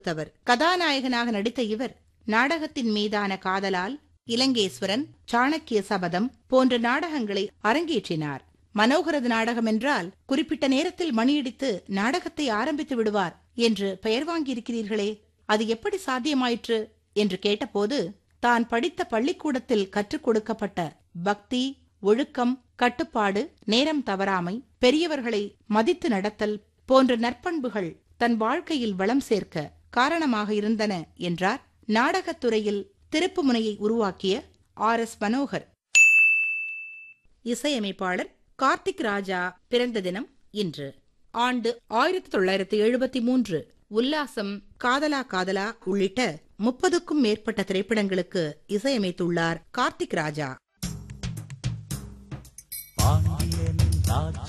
தவர் கதாநாயகனாக நடித்த இவர் நாடகத்தின் மீதான காதலால் இலங்கேஸ்வரன் சாணக்கிய சபதம் போன்ற நாடகங்களை அரங்கேற்றினார் மனோகரது நாடகம் என்றால் குறிப்பிட்ட நேரத்தில் மணியடித்து நாடகத்தை ஆரம்பித்து விடுவார் என்று பெயர் வாங்கியிருக்கிறீர்களே அது எப்படி சாத்தியமாயிற்று என்று கேட்டபோது தான் படித்த பள்ளிக்கூடத்தில் கற்றுக் கொடுக்கப்பட்ட பக்தி ஒழுக்கம் கட்டுப்பாடு நேரம் தவறாமை பெரியவர்களை மதித்து நடத்தல் போன்ற நற்பண்புகள் தன் வாழ்க்கையில் வளம் சேர்க்க காரணமாக இருந்தன என்றார் நாடகத்துறையில் திருப்புமுனையை உருவாக்கிய ஆர் எஸ் மனோகர் இசையமைப்பாளர் கார்த்திக் ராஜா பிறந்த தினம் இன்று ஆண்டு ஆயிரத்தி தொள்ளாயிரத்தி எழுபத்தி மூன்று உல்லாசம் காதலா காதலா உள்ளிட்ட முப்பதுக்கும் மேற்பட்ட திரைப்படங்களுக்கு இசையமைத்துள்ளார் கார்த்திக் ராஜா